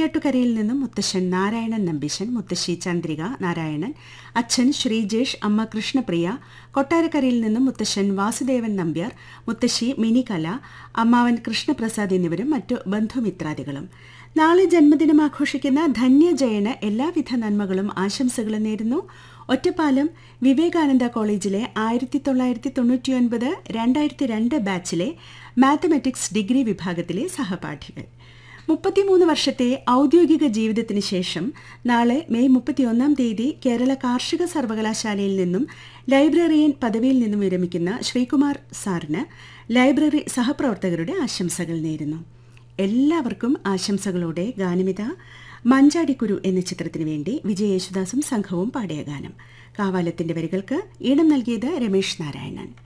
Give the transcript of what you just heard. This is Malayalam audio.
കരിങ്ങാട്ടുകരയിൽ നിന്നും മുത്തശ്ശൻ നാരായണൻ നമ്പീശൻ മുത്തശ്ശി ചന്ദ്രിക നാരായണൻ അച്ഛൻ ശ്രീജേഷ് അമ്മ കൃഷ്ണപ്രിയ കൊട്ടാരക്കരയിൽ നിന്നും മുത്തശ്ശൻ വാസുദേവൻ നമ്പ്യാർ മുത്തശ്ശി മിനികല അമ്മാവൻ കൃഷ്ണപ്രസാദ് എന്നിവരും മറ്റു ബന്ധുമിത്രാദികളും നാളെ ജന്മദിനം ആഘോഷിക്കുന്ന ധന്യജയന് എല്ലാവിധ നന്മകളും ആശംസകളും നേരുന്നു ഒറ്റപ്പാലം വിവേകാനന്ദ കോളേജിലെ ആയിരത്തി തൊള്ളായിരത്തി തൊണ്ണൂറ്റിയൊൻപത് രണ്ടായിരത്തി രണ്ട് ബാച്ചിലെ മാത്തമാറ്റിക്സ് ഡിഗ്രി വിഭാഗത്തിലെ സഹപാഠികൾ മുപ്പത്തിമൂന്ന് വർഷത്തെ ഔദ്യോഗിക ജീവിതത്തിന് ശേഷം നാളെ മെയ് മുപ്പത്തിയൊന്നാം തീയതി കേരള കാർഷിക സർവകലാശാലയിൽ നിന്നും ലൈബ്രറിയൻ പദവിയിൽ നിന്നും വിരമിക്കുന്ന ശ്രീകുമാർ സാറിന് ലൈബ്രറി സഹപ്രവർത്തകരുടെ ആശംസകൾ നേരുന്നു എല്ലാവർക്കും ആശംസകളോടെ ഗാനമിത മഞ്ചാടിക്കുരു എന്ന ചിത്രത്തിനു വേണ്ടി വിജയ യേശുദാസും സംഘവും പാടിയ ഗാനം കാവാലത്തിന്റെ വരികൾക്ക് ഈണം നൽകിയത് രമേശ് നാരായണൻ